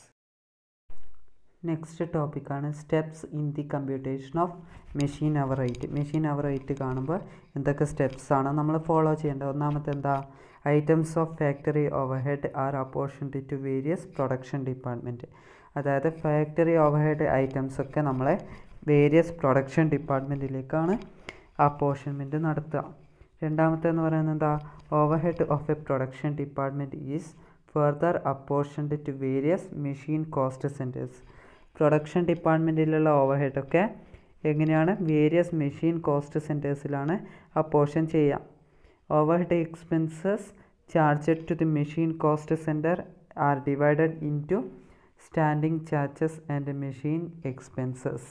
നെക്സ്റ്റ് ടോപ്പിക്കാണ് steps in the computation of machine hour rate machine hour rate കാണുമ്പോൾ എന്തൊക്കെ സ്റ്റെപ്സ് ആണ് നമ്മൾ ഫോളോ ചെയ്യേണ്ടത് ഒന്നാമത്തെ എന്താ items of factory overhead are apportioned to various production department അതായത് ഫാക്ടറി ഓവർ ഹെഡ് ഐറ്റംസ് ഒക്കെ നമ്മളെ വേരിയസ് പ്രൊഡക്ഷൻ ഡിപ്പാർട്ട്മെൻറ്റിലേക്കാണ് അപ്പോർഷൻമെൻറ്റ് നടത്തുക രണ്ടാമത്തെ എന്ന് പറയുന്നത് എന്താ overhead of a production department is further apportioned to various machine cost centres production ഡിപ്പാർട്ട്മെൻറ്റിലുള്ള ഓവർ ഹെഡൊക്കെ എങ്ങനെയാണ് വേരിയസ് മെഷീൻ കോസ്റ്റ് സെൻറ്റേഴ്സിലാണ് അപ്പോർഷൻ ചെയ്യുക overhead expenses charged to the machine cost centre are divided into standing charges and machine expenses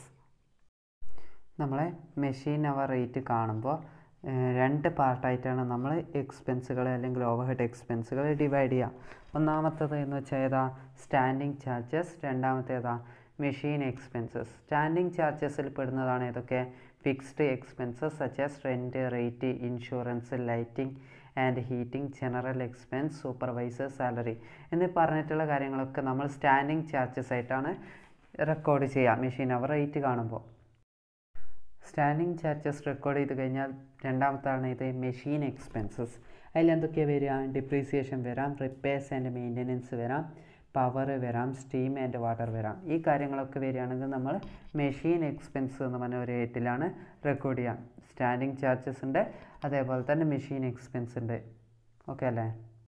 നമ്മളെ മെഷീൻ അവർ റേറ്റ് കാണുമ്പോൾ രണ്ട് പാർട്ടായിട്ടാണ് നമ്മൾ എക്സ്പെൻസുകൾ അല്ലെങ്കിൽ ഓവർ ഹെഡ് എക്സ്പെൻസുകൾ ഡിവൈഡ് ചെയ്യുക ഒന്നാമത്തത് എന്ന് വെച്ചാൽ ഏതാ സ്റ്റാൻഡിങ് ചാർജസ് രണ്ടാമത്തേതാ മെഷീൻ എക്സ്പെൻസസ് സ്റ്റാൻഡിങ് ചാർജസിൽ പെടുന്നതാണ് ഏതൊക്കെ fixed expenses such as rent rate insurance lighting and heating general expense supervisor salary എന്നീ പറഞ്ഞിട്ടുള്ള കാര്യങ്ങളൊക്കെ നമ്മൾ സ്റ്റാൻഡിങ് ചാർജസ് ആയിട്ടാണ് റെക്കോർഡ് ചെയ്യുക മെഷീൻ അവർ റേറ്റ് കാണുമ്പോൾ സ്റ്റാൻഡിങ് ചാർജസ് റെക്കോർഡ് ചെയ്ത് കഴിഞ്ഞാൽ രണ്ടാമത്താണ് ഇത് മെഷീൻ എക്സ്പെൻസസ് അതിൽ എന്തൊക്കെയാണ് വരിക ഡിപ്രീസിയേഷൻ വരാം റിപ്പയർസ് ആൻഡ് മെയിൻ്റനൻസ് വരാം പവർ വരാം സ്റ്റീം ആൻഡ് വാട്ടർ വരാം ഈ കാര്യങ്ങളൊക്കെ വരികയാണെങ്കിൽ നമ്മൾ മെഷീൻ എക്സ്പെൻസ് എന്ന് പറഞ്ഞ ഒരു റേറ്റിലാണ് റെക്കോർഡ് ചെയ്യാം സ്റ്റാൻഡിങ് ചാർജസ് ഉണ്ട് അതേപോലെ തന്നെ മെഷീൻ എക്സ്പെൻസ് ഉണ്ട് ഓക്കെ അല്ലേ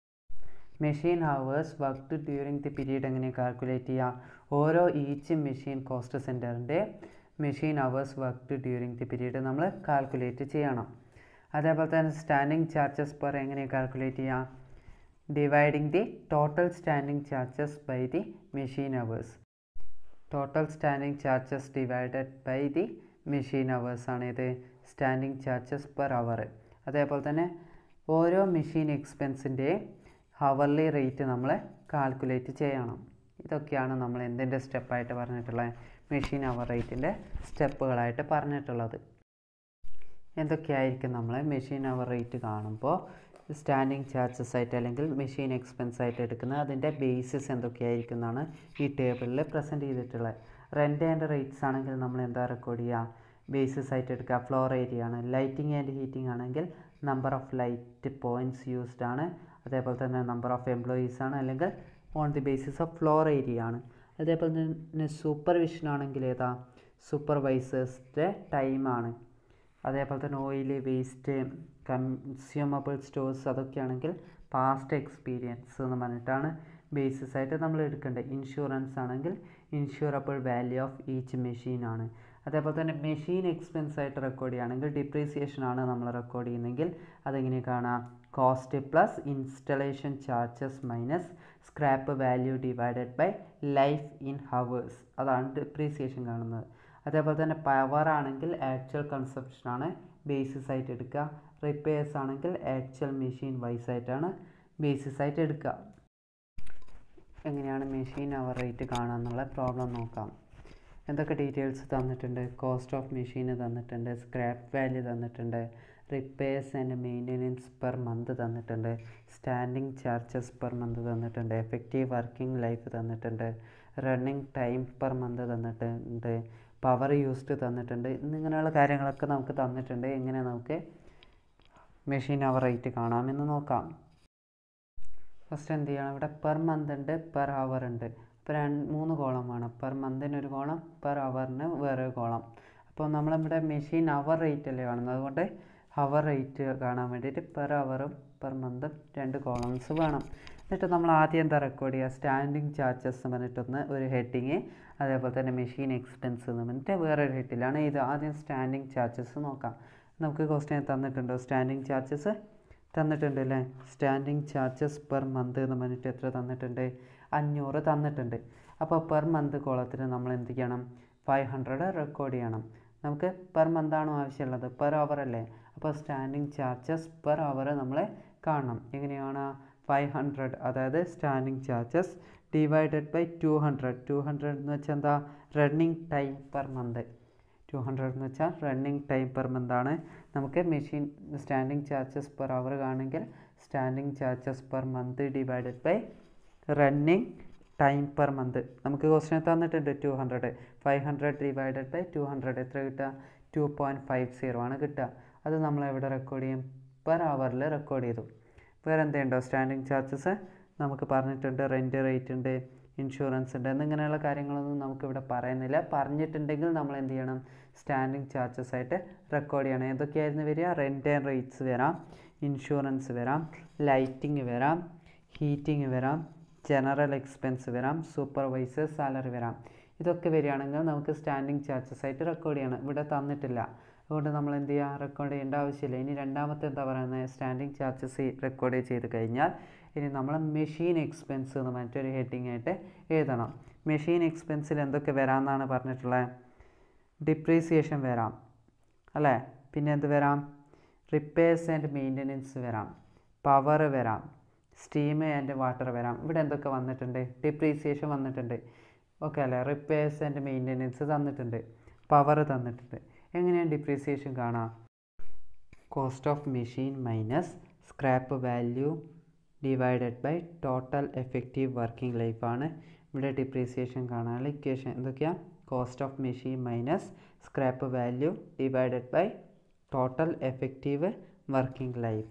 machine hours work during the period എങ്ങനെ കാൽക്കുലേറ്റ് ചെയ്യുക ഓരോ ഈച്ച് മെഷീൻ കോസ്റ്റ് സെൻറ്ററിൻ്റെ machine hours work during the period നമ്മൾ കാൽക്കുലേറ്റ് ചെയ്യണം അതേപോലെ തന്നെ സ്റ്റാൻഡിങ് ചാർജസ് പെർ എങ്ങനെ കാൽക്കുലേറ്റ് ചെയ്യാം dividing the total standing charges by the machine hours total standing charges divided by the machine hours ആണ് ഇത് സ്റ്റാൻഡിങ് ചാർജസ് പെർ അവർ അതേപോലെ തന്നെ ഓരോ മെഷീൻ എക്സ്പെൻസിൻ്റെ ഹവർലി റേറ്റ് നമ്മൾ കാൽക്കുലേറ്റ് ചെയ്യണം ഇതൊക്കെയാണ് നമ്മൾ എന്തിൻ്റെ സ്റ്റെപ്പായിട്ട് പറഞ്ഞിട്ടുള്ളത് മെഷീൻ അവർ റേറ്റിൻ്റെ സ്റ്റെപ്പുകളായിട്ട് പറഞ്ഞിട്ടുള്ളത് എന്തൊക്കെയായിരിക്കും നമ്മൾ മെഷീൻ അവർ റേറ്റ് കാണുമ്പോൾ സ്റ്റാൻഡിങ് ചാർജസ് ആയിട്ട് അല്ലെങ്കിൽ മെഷീൻ എക്സ്പെൻസ് ആയിട്ട് എടുക്കുന്നത് അതിൻ്റെ ബേസിസ് എന്തൊക്കെയായിരിക്കും എന്നാണ് ഈ ടേബിളിൽ പ്രസൻറ്റ് ചെയ്തിട്ടുള്ളത് റെൻ്റ് ആൻഡ് റേറ്റ്സ് ആണെങ്കിൽ നമ്മൾ എന്താ റെക്കോർഡ് ചെയ്യുക ബേസിസ് ആയിട്ട് എടുക്കുക ഫ്ലോർ ഏരിയ ആണ് ലൈറ്റിംഗ് ആൻഡ് ഹീറ്റിംഗ് ആണെങ്കിൽ number of light points used ആണ് അതേപോലെ തന്നെ നമ്പർ ഓഫ് എംപ്ലോയീസ് ആണ് അല്ലെങ്കിൽ on the basis of floor area ആണ് അതേപോലെ തന്നെ സൂപ്പർവിഷൻ ആണെങ്കിൽ ഏതാ സൂപ്പർവൈസേഴ്സിൻ്റെ ടൈമാണ് അതേപോലെ തന്നെ ഓയിൽ വേസ്റ്റ് കൺസ്യൂമബിൾ സ്റ്റോഴ്സ് അതൊക്കെയാണെങ്കിൽ പാസ്റ്റ് എക്സ്പീരിയൻസ് എന്ന് പറഞ്ഞിട്ടാണ് ബേസിസ് ആയിട്ട് നമ്മൾ എടുക്കേണ്ടത് ഇൻഷുറൻസ് ആണെങ്കിൽ insurable value of each machine ആണ് അതേപോലെ തന്നെ മെഷീൻ എക്സ്പെൻസ് ആയിട്ട് റെക്കോർഡ് ചെയ്യുകയാണെങ്കിൽ ഡിപ്രീസിയേഷൻ ആണ് നമ്മൾ റെക്കോർഡ് ചെയ്യുന്നതെങ്കിൽ അതെങ്ങനെ കാണാം cost plus installation charges minus scrap value divided by life in hours അതാണ് ഡിപ്രീസിയേഷൻ കാണുന്നത് അതേപോലെ തന്നെ പവർ ആണെങ്കിൽ ആക്ച്വൽ കൺസപ്ഷൻ ആണ് ബേസിസ് ആയിട്ട് എടുക്കുക റിപ്പയേഴ്സ് ആണെങ്കിൽ ആക്ച്വൽ മെഷീൻ വൈസ് ആയിട്ടാണ് ബേസിസ് ആയിട്ട് എടുക്കുക എങ്ങനെയാണ് മെഷീൻ അവർ റേറ്റ് കാണുക എന്നുള്ള പ്രോബ്ലം നോക്കാം എന്തൊക്കെ ഡീറ്റെയിൽസ് തന്നിട്ടുണ്ട് കോസ്റ്റ് ഓഫ് മെഷീൻ തന്നിട്ടുണ്ട് സ്ക്രാപ്പ് വാല്യൂ തന്നിട്ടുണ്ട് repairs and maintenance per month തന്നിട്ടുണ്ട് സ്റ്റാൻഡിങ് ചാർജസ് പെർ മന്ത് തന്നിട്ടുണ്ട് എഫക്റ്റീവ് വർക്കിംഗ് ലൈഫ് തന്നിട്ടുണ്ട് റണ്ണിങ് ടൈം പെർ മന്ത് തന്നിട്ടുണ്ട് പവർ യൂസ്ഡ് തന്നിട്ടുണ്ട് എന്നിങ്ങനെയുള്ള കാര്യങ്ങളൊക്കെ നമുക്ക് തന്നിട്ടുണ്ട് എങ്ങനെ നമുക്ക് മെഷീൻ അവർ റേറ്റ് കാണാമെന്ന് നോക്കാം ഫസ്റ്റ് എന്ത് ചെയ്യണം ഇവിടെ പെർ മന്ത് ഉണ്ട് പെർ അവർ ഉണ്ട് ഇപ്പോൾ രണ്ട് മൂന്ന് കോളം വേണം പെർ മന്തിന് ഒരു കോളം പെർ അവറിന് വേറൊരു കോളം അപ്പോൾ നമ്മളിവിടെ മെഷീൻ അവർ റേറ്റ് അല്ലേ കാണുന്നത് അതുകൊണ്ട് അവർ റേറ്റ് കാണാൻ വേണ്ടിയിട്ട് പെർ അവറും പെർ മന്തും രണ്ട് കോളംസ് വേണം എന്നിട്ട് നമ്മൾ ആദ്യം എന്താ റെക്കോർഡ് ചെയ്യുക സ്റ്റാൻഡിങ് ചാർജസ് എന്ന് പറഞ്ഞിട്ടൊന്ന് ഒരു ഹെഡിങ് അതേപോലെ തന്നെ മെഷീൻ എക്സ്പെൻസ് എന്ന് പറഞ്ഞിട്ട് വേറൊരു ഹെഡിലാണ് ഇത് ആദ്യം സ്റ്റാൻഡിങ് ചാർജസ് നോക്കാം നമുക്ക് ക്വസ്റ്റ്യൻ തന്നിട്ടുണ്ടോ സ്റ്റാൻഡിങ് ചാർജസ് തന്നിട്ടുണ്ട് അല്ലേ സ്റ്റാൻഡിങ് ചാർജസ് പെർ മന്ത് എന്ന് പറഞ്ഞിട്ട് എത്ര തന്നിട്ടുണ്ട് അഞ്ഞൂറ് തന്നിട്ടുണ്ട് അപ്പോൾ പെർ മന്ത് കോളത്തിന് നമ്മൾ എന്ത് ചെയ്യണം ഫൈവ് ഹൺഡ്രഡ് റെക്കോർഡ് ചെയ്യണം നമുക്ക് പെർ മന്താണോ ആവശ്യമുള്ളത് പെർ അവർ അല്ലേ അപ്പോൾ സ്റ്റാൻഡിങ് ചാർജസ് പെർ അവർ നമ്മൾ കാണണം എങ്ങനെയാണ് ഫൈവ് ഹൺഡ്രഡ് അതായത് standing charges divided by two hundred two hundred എന്ന് വെച്ചാൽ എന്താ running time per month two hundred എന്ന് വെച്ചാൽ റണ്ണിങ് ടൈം പെർ മന്ത് ആണ് നമുക്ക് machine standing charges per hour കാണെങ്കിൽ standing charges per month divided by running time per month നമുക്ക് ക്വസ്റ്റ്യൻ തന്നിട്ടുണ്ട് two hundred five hundred divided by two hundred എത്ര കിട്ടുക ടു പോയിൻറ്റ് ഫൈവ് സീറോ ആണ് കിട്ടുക അത് നമ്മൾ എവിടെ റെക്കോർഡ് ചെയ്യും പെർ അവറിൽ റെക്കോർഡ് ചെയ്തു വേറെ എന്തുണ്ടോ സ്റ്റാൻഡിങ് ചാർജസ് നമുക്ക് പറഞ്ഞിട്ടുണ്ട് റെൻറ്റ് റേറ്റ് ഉണ്ട് ഇൻഷുറൻസ് ഉണ്ട് എന്നിങ്ങനെയുള്ള കാര്യങ്ങളൊന്നും നമുക്കിവിടെ പറയുന്നില്ല പറഞ്ഞിട്ടുണ്ടെങ്കിൽ നമ്മൾ എന്ത് ചെയ്യണം സ്റ്റാൻഡിങ് ചാർജസ് ആയിട്ട് റെക്കോർഡ് ചെയ്യണം ഏതൊക്കെയായിരുന്നു വരിക റെൻറ്റ് ആൻഡ് റേറ്റ്സ് വരാം ഇൻഷുറൻസ് വരാം ലൈറ്റിംഗ് വരാം ഹീറ്റിംഗ് വരാം ജനറൽ എക്സ്പെൻസ് വരാം സൂപ്പർവൈസർ സാലറി വരാം ഇതൊക്കെ വരികയാണെങ്കിൽ നമുക്ക് സ്റ്റാൻഡിങ് ചാർജസ് ആയിട്ട് റെക്കോർഡ് ചെയ്യണം ഇവിടെ തന്നിട്ടില്ല അതുകൊണ്ട് നമ്മൾ എന്ത് ചെയ്യുക റെക്കോർഡ് ചെയ്യേണ്ട ആവശ്യമില്ല ഇനി രണ്ടാമത്തെ എന്താ പറയുന്നത് സ്റ്റാൻഡിങ് ചാർജസ് റെക്കോർഡ് ചെയ്ത് കഴിഞ്ഞാൽ ഇനി നമ്മൾ മെഷീൻ എക്സ്പെൻസ് എന്ന് പറഞ്ഞിട്ടൊരു ഹെഡിങ് ആയിട്ട് എഴുതണം മെഷീൻ എക്സ്പെൻസിൽ എന്തൊക്കെ വരാമെന്നാണ് പറഞ്ഞിട്ടുള്ളത് ഡിപ്രീസിയേഷൻ വരാം അല്ലേ പിന്നെ എന്ത് വരാം റിപ്പയേഴ്സ് ആൻഡ് മെയിൻ്റനൻസ് വരാം പവർ വരാം സ്റ്റീം ആൻഡ് വാട്ടർ വരാം ഇവിടെ എന്തൊക്കെ വന്നിട്ടുണ്ട് ഡിപ്രീസിയേഷൻ വന്നിട്ടുണ്ട് ഓക്കെ അല്ലേ റിപ്പയേഴ്സ് ആൻഡ് മെയിൻ്റനൻസ് തന്നിട്ടുണ്ട് പവർ തന്നിട്ടുണ്ട് എങ്ങനെയാണ് ഡിപ്രീസിയേഷൻ കാണാം cost of machine minus scrap value divided by total effective working ലൈഫാണ് ഇവിടെ ഡിപ്രീസിയേഷൻ കാണാനുള്ള ഇക്വേഷൻ എന്തൊക്കെയാണ് cost of machine minus scrap value divided by total effective working life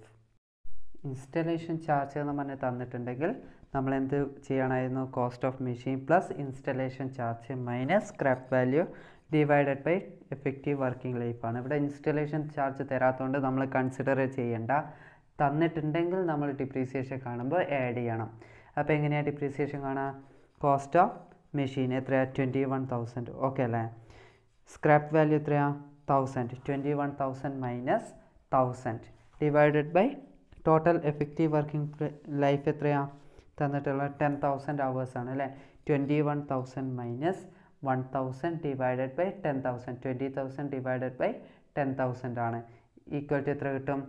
installation charge എന്ന് പറഞ്ഞ് തന്നിട്ടുണ്ടെങ്കിൽ നമ്മൾ എന്ത് ചെയ്യണമായിരുന്നു cost of machine plus installation charge minus scrap value divided by effective working ലൈഫാണ് ഇവിടെ ഇൻസ്റ്റലേഷൻ ചാർജ് തരാത്തതുകൊണ്ട് നമ്മൾ കൺസിഡർ ചെയ്യേണ്ട തന്നിട്ടുണ്ടെങ്കിൽ നമ്മൾ ഡിപ്രീസിയേഷൻ കാണുമ്പോൾ ആഡ് ചെയ്യണം അപ്പോൾ എങ്ങനെയാണ് ഡിപ്രീസിയേഷൻ കാണുക കോസ്റ്റ് ഓഫ് മെഷീൻ എത്രയാണ് ട്വൻറ്റി വൺ തൗസൻഡ് ഓക്കെ അല്ലേ സ്ക്രാപ്പ് വാല്യൂ എത്രയാണ് thousand twenty one thousand minus thousand divided by total effective working life എത്രയാണ് തന്നിട്ടുള്ള ടെൻ തൗസൻഡ് ആണ് അല്ലേ twenty one thousand minus one thousand divided by ten thousand twenty thousand divided by ten thousand ആണ് ഈക്വൽ ടു എത്ര കിട്ടും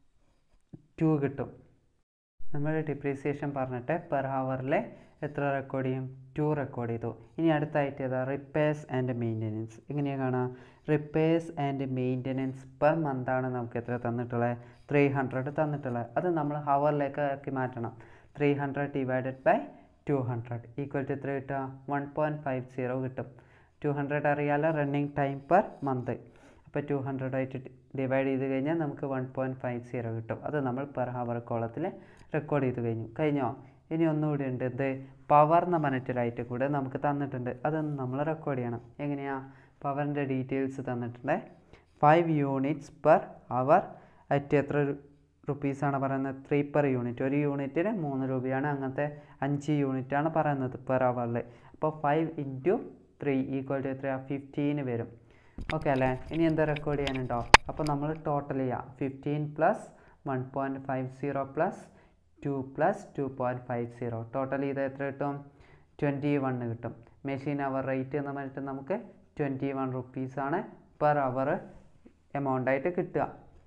ടു കിട്ടും നമ്മൾ ഡിപ്രീസിയേഷൻ പറഞ്ഞിട്ട് പെർ ഹവറിൽ എത്ര റെക്കോർഡ് ചെയ്യും ടു റെക്കോർഡ് ചെയ്തു ഇനി അടുത്തായിട്ട് ഏതാ റിപ്പയേഴ്സ് ആൻഡ് മെയിൻ്റനൻസ് എങ്ങനെയാണ് കാണാം റിപ്പയേഴ്സ് ആൻഡ് മെയിൻ്റനൻസ് പെർ മന്താണ് നമുക്ക് എത്ര തന്നിട്ടുള്ളത് ത്രീ ഹൺഡ്രഡ് തന്നിട്ടുള്ളത് അത് നമ്മൾ ഹവറിലേക്ക് ആക്കി മാറ്റണം three hundred divided by two hundred equal to എത്ര കിട്ടുക വൺ പോയിൻറ്റ് ഫൈവ് സീറോ കിട്ടും ടു ഹൺഡ്രഡ് അറിയാലോ റണ്ണിങ് ടൈം പെർ മന്ത് അപ്പോൾ ടു ഹൺഡ്രഡ് ആയിട്ട് ഡിവൈഡ് ചെയ്ത് കഴിഞ്ഞാൽ നമുക്ക് വൺ പോയിൻറ്റ് ഫൈവ് സീറോ കിട്ടും അത് നമ്മൾ പെർ ഹവർ കോളത്തിൽ റെക്കോർഡ് ചെയ്ത് കഴിഞ്ഞു കഴിഞ്ഞോ ഇനി ഒന്നുകൂടി ഉണ്ട് എന്ത് പവർ എന്ന പറഞ്ഞിട്ടൊരായിട്ട് കൂടെ നമുക്ക് തന്നിട്ടുണ്ട് അതൊന്ന് നമ്മൾ റെക്കോർഡ് ചെയ്യണം എങ്ങനെയാണ് പവറിൻ്റെ ഡീറ്റെയിൽസ് തന്നിട്ടുണ്ട് five units per hour at എത്ര റുപ്പീസാണ് പറയുന്നത് ത്രീ പെർ യൂണിറ്റ് ഒരു യൂണിറ്റിന് മൂന്ന് രൂപയാണ് അങ്ങനത്തെ അഞ്ച് യൂണിറ്റാണ് പറയുന്നത് പെർ അവറിൽ അപ്പോൾ five into three equal to എത്രയാണ് ഫിഫ്റ്റീന് വരും ഓക്കെ അല്ലേ ഇനി എന്താ റെക്കോർഡ് ചെയ്യാനുണ്ടോ അപ്പോൾ നമ്മൾ ടോട്ടൽ ചെയ്യാം fifteen plus one point five zero plus two plus two point five zero total ചെയ്ത് എത്ര കിട്ടും ട്വൻറ്റി വണ്ണ് കിട്ടും മെഷീൻ അവർ റേറ്റ് എന്ന് പറഞ്ഞിട്ട് നമുക്ക് ട്വൻറ്റി വൺ റുപ്പീസാണ് പെർ അവർ എമൗണ്ട് ആയിട്ട് കിട്ടുക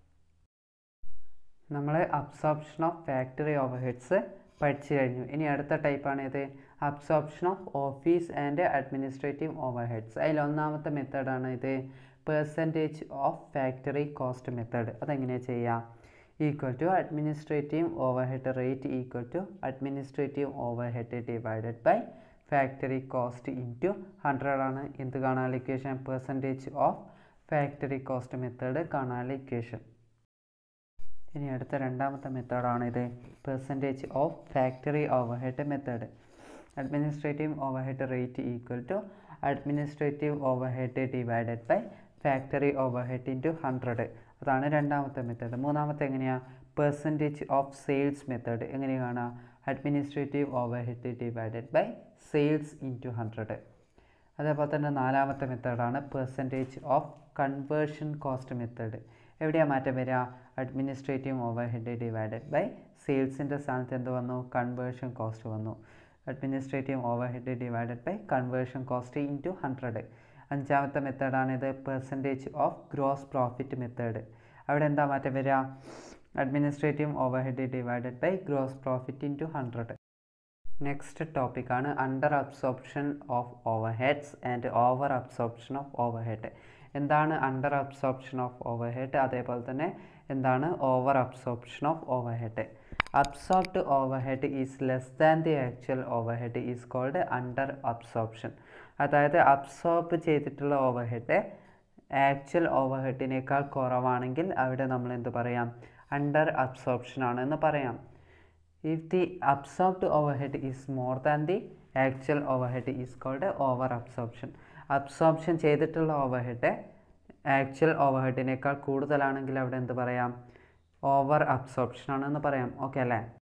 നമ്മൾ absorption of factory overheads പഠിച്ചു കഴിഞ്ഞു ഇനി അടുത്ത ടൈപ്പാണ് ഇത് absorption of office and administrative overheads അതിൽ ഒന്നാമത്തെ മെത്തേഡാണ് ഇത് percentage of factory cost method അതെങ്ങനെയാണ് ചെയ്യുക equal to administrative overhead rate equal to administrative overhead divided by factory cost into hundred ആണ് എന്ത് കാണാനുള്ള equation percentage of factory cost method കാണാനുള്ള ഇക്വേഷൻ ഇനി അടുത്ത രണ്ടാമത്തെ മെത്തേഡാണ് ഇത് percentage of factory overhead method administrative overhead rate equal to administrative overhead divided by factory overhead into hundred അതാണ് രണ്ടാമത്തെ മെത്തേഡ് മൂന്നാമത്തെ എങ്ങനെയാണ് പെർസെൻറ്റേജ് ഓഫ് സെയിൽസ് മെത്തേഡ് എങ്ങനെയാണ് administrative overhead divided by sales into hundred അതേപോലെ തന്നെ നാലാമത്തെ മെത്തേഡാണ് percentage of conversion cost method എവിടെയാണ് മാറ്റം വരിക administrative overhead divided by സെയിൽസിൻ്റെ സ്ഥാനത്ത് എന്ത് വന്നു കൺവേർഷൻ കോസ്റ്റ് വന്നു administrative overhead divided by conversion cost into hundred അഞ്ചാമത്തെ മെത്തേഡാണിത് percentage of gross profit method അവിടെ എന്താ മാറ്റം വരിക administrative overhead divided by gross profit into hundred next ടോപ്പിക്കാണ് under absorption of overheads and over absorption of overhead എന്താണ് under absorption of overhead അതേപോലെ തന്നെ എന്താണ് over absorption of overhead absorbed overhead is less than the actual overhead is called under absorption അതായത് അബ്സോർബ് ചെയ്തിട്ടുള്ള ഓവർ ഹെഡ് ആക്ച്വൽ ഓവർ ഹെഡിനേക്കാൾ കുറവാണെങ്കിൽ അവിടെ നമ്മൾ എന്ത് പറയാം അണ്ടർ അബ്സോർപ്ഷൻ ആണെന്ന് പറയാം if the absorbed overhead is more than the actual overhead is called over absorption absorption ചെയ്തിട്ടുള്ള ഓവർ ഹെഡ് ആക്ച്വൽ ഓവർ ഹെഡിനേക്കാൾ കൂടുതലാണെങ്കിൽ അവിടെ എന്ത് പറയാം ഓവർ അബ്സോർപ്ഷൻ ആണെന്ന് പറയാം ഓക്കെ അല്ലേ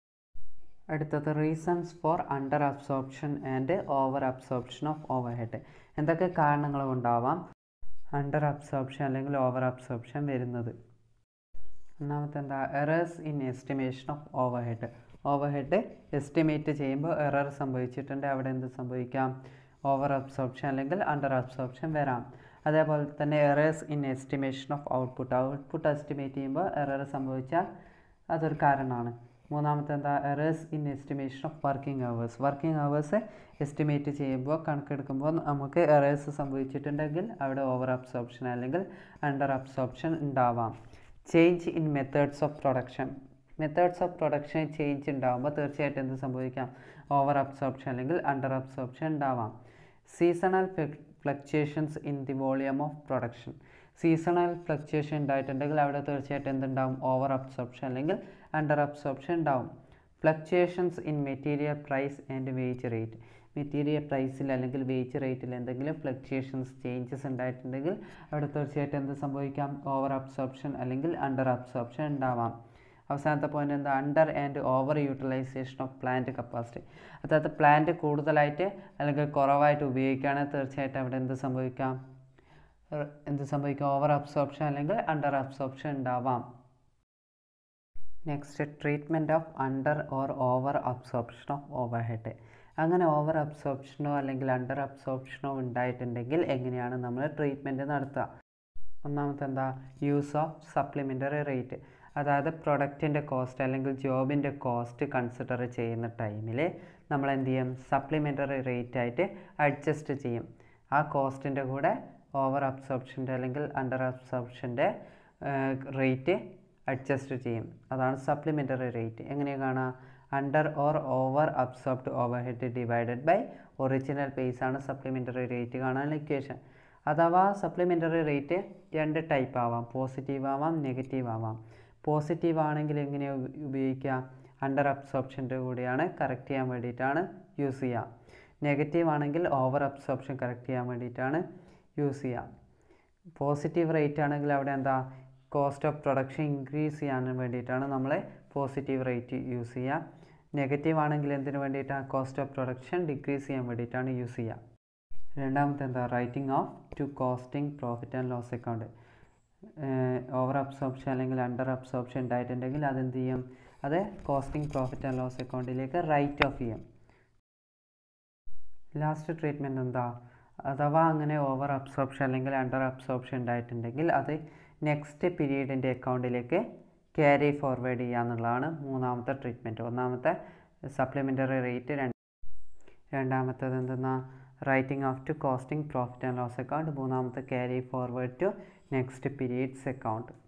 അടുത്തത് reasons for under absorption and over absorption of overhead എന്തൊക്കെ കാരണങ്ങൾ കൊണ്ടാവാം അണ്ടർ അബ്സോർപ്ഷൻ അല്ലെങ്കിൽ ഓവർ അബ്സോർപ്ഷൻ വരുന്നത് ഒന്നാമത്തെ എന്താ errors in estimation of overhead overhead estimate ചെയ്യുമ്പോൾ എറർ സംഭവിച്ചിട്ടുണ്ട് അവിടെ എന്ത് സംഭവിക്കാം ഓവർ അബ്സോർപ്ഷൻ അല്ലെങ്കിൽ അണ്ടർ അബ്സോർപ്ഷൻ വരാം അതേപോലെ തന്നെ errors in estimation of output output estimate ചെയ്യുമ്പോൾ എറർ സംഭവിച്ചാൽ അതൊരു കാരണമാണ് മൂന്നാമത്തെ എന്താ errors in estimation of working hours working hours estimate ചെയ്യുമ്പോൾ കണക്കെടുക്കുമ്പോൾ നമുക്ക് എറേഴ്സ് സംഭവിച്ചിട്ടുണ്ടെങ്കിൽ അവിടെ ഓവർ അബ്സോർപ്ഷൻ അല്ലെങ്കിൽ അണ്ടർ അബ്സോർപ്ഷൻ ഉണ്ടാവാം change in methods of production methods of production change ഉണ്ടാകുമ്പോൾ തീർച്ചയായിട്ടും എന്ത് സംഭവിക്കാം ഓവർ അബ്സോർപ്ഷൻ അല്ലെങ്കിൽ അണ്ടർ അബ്സോർപ്ഷൻ ഉണ്ടാവാം seasonal fluctuations in the volume of production seasonal fluctuation ഉണ്ടായിട്ടുണ്ടെങ്കിൽ അവിടെ തീർച്ചയായിട്ടും എന്തുണ്ടാവും ഓവർ അബ്സോർപ്ഷൻ അല്ലെങ്കിൽ അണ്ടർ അബ്സോർപ്ഷൻ ഉണ്ടാവും fluctuations in material price and wage rate material പ്രൈസിൽ അല്ലെങ്കിൽ വേജ് റേറ്റിൽ എന്തെങ്കിലും ഫ്ലക്ച്വേഷൻസ് ചേഞ്ചസ് ഉണ്ടായിട്ടുണ്ടെങ്കിൽ അവിടെ തീർച്ചയായിട്ടും എന്ത് സംഭവിക്കാം ഓവർ അബ്സോർപ്ഷൻ അല്ലെങ്കിൽ അണ്ടർ അബ്സോർപ്ഷൻ ഉണ്ടാവാം അവസാനത്തെ പോയിന്റ് എന്താ under and over utilization of plant capacity അതായത് പ്ലാന്റ് കൂടുതലായിട്ട് അല്ലെങ്കിൽ കുറവായിട്ട് ഉപയോഗിക്കുകയാണെങ്കിൽ തീർച്ചയായിട്ടും അവിടെ എന്ത് സംഭവിക്കാം എന്ത് സംഭവിക്കാം ഓവർ അബ്സോർപ്ഷൻ അല്ലെങ്കിൽ അണ്ടർ അബ്സോർപ്ഷൻ ഉണ്ടാവാം next treatment of under or over absorption of overhead അങ്ങനെ ഓവർ അബ്സോർപ്ഷനോ അല്ലെങ്കിൽ അണ്ടർ അബ്സോർപ്ഷനോ ഉണ്ടായിട്ടുണ്ടെങ്കിൽ എങ്ങനെയാണ് നമ്മൾ ട്രീറ്റ്മെൻറ്റ് നടത്തുക ഒന്നാമത്തെ എന്താ യൂസ് ഓഫ് സപ്ലിമെൻ്ററി റേറ്റ് അതായത് പ്രൊഡക്റ്റിൻ്റെ കോസ്റ്റ് അല്ലെങ്കിൽ ജോബിൻ്റെ കോസ്റ്റ് കൺസിഡർ ചെയ്യുന്ന ടൈമിൽ നമ്മൾ എന്ത് ചെയ്യും സപ്ലിമെൻ്ററി റേറ്റ് ആയിട്ട് അഡ്ജസ്റ്റ് ചെയ്യും ആ കോസ്റ്റിൻ്റെ കൂടെ ഓവർ അബ്സോർപ്ഷൻ്റെ അല്ലെങ്കിൽ അണ്ടർ അബ്സോർപ്ഷൻ്റെ റേറ്റ് അഡ്ജസ്റ്റ് ചെയ്യും അതാണ് സപ്ലിമെൻ്ററി റേറ്റ് എങ്ങനെയാണ് കാണുക under or over absorbed overhead divided by original base ആണ് സപ്ലിമെൻ്ററി റേറ്റ് കാണാനുള്ള ഇക്വേഷൻ അഥവാ സപ്ലിമെൻ്ററി റേറ്റ് രണ്ട് ടൈപ്പ് ആവാം പോസിറ്റീവ് ആവാം നെഗറ്റീവ് ആവാം പോസിറ്റീവ് ആണെങ്കിൽ എങ്ങനെ ഉപയോഗിക്കുക അണ്ടർ അബ്സോർപ്ഷൻ്റെ കൂടെയാണ് കറക്റ്റ് ചെയ്യാൻ വേണ്ടിയിട്ടാണ് യൂസ് ചെയ്യുക നെഗറ്റീവ് ആണെങ്കിൽ ഓവർ അബ്സോർപ്ഷൻ കറക്റ്റ് ചെയ്യാൻ വേണ്ടിയിട്ടാണ് യൂസ് ചെയ്യുക പോസിറ്റീവ് റേറ്റ് ആണെങ്കിൽ അവിടെ എന്താ കോസ്റ്റ് ഓഫ് പ്രൊഡക്ഷൻ ഇൻക്രീസ് ചെയ്യാൻ വേണ്ടിയിട്ടാണ് നമ്മൾ പോസിറ്റീവ് റേറ്റ് യൂസ് ചെയ്യുക നെഗറ്റീവ് ആണെങ്കിൽ എന്തിനു വേണ്ടിയിട്ടാണ് കോസ്റ്റ് ഓഫ് പ്രൊഡക്ഷൻ ഡിക്രീസ് ചെയ്യാൻ വേണ്ടിയിട്ടാണ് യൂസ് ചെയ്യുക രണ്ടാമത്തെ എന്താ writing off to costing profit and loss account over absorption അല്ലെങ്കിൽ അണ്ടർ അബ്സോർപ്ഷൻ ഉണ്ടായിട്ടുണ്ടെങ്കിൽ അതെന്ത് ചെയ്യും അത് കോസ്റ്റിംഗ് പ്രോഫിറ്റ് ആൻഡ് ലോസ് അക്കൗണ്ടിലേക്ക് റൈറ്റ് ഓഫ് ചെയ്യും ലാസ്റ്റ് ട്രീറ്റ്മെൻറ്റ് എന്താ അഥവാ അങ്ങനെ ഓവർ അബ്സോർപ്ഷൻ അല്ലെങ്കിൽ അണ്ടർ അബ്സോർപ്ഷൻ ഉണ്ടായിട്ടുണ്ടെങ്കിൽ അത് നെക്സ്റ്റ് പീരീഡിൻ്റെ അക്കൗണ്ടിലേക്ക് ക്യാരി ഫോർവേഡ് ചെയ്യുക എന്നുള്ളതാണ് മൂന്നാമത്തെ ട്രീറ്റ്മെൻറ്റ് ഒന്നാമത്തെ സപ്ലിമെൻ്ററി റേറ്റ് രണ്ട് രണ്ടാമത്തേത് എന്തെന്നാ writing off to costing profit and loss account മൂന്നാമത്തെ carry forward to next periods account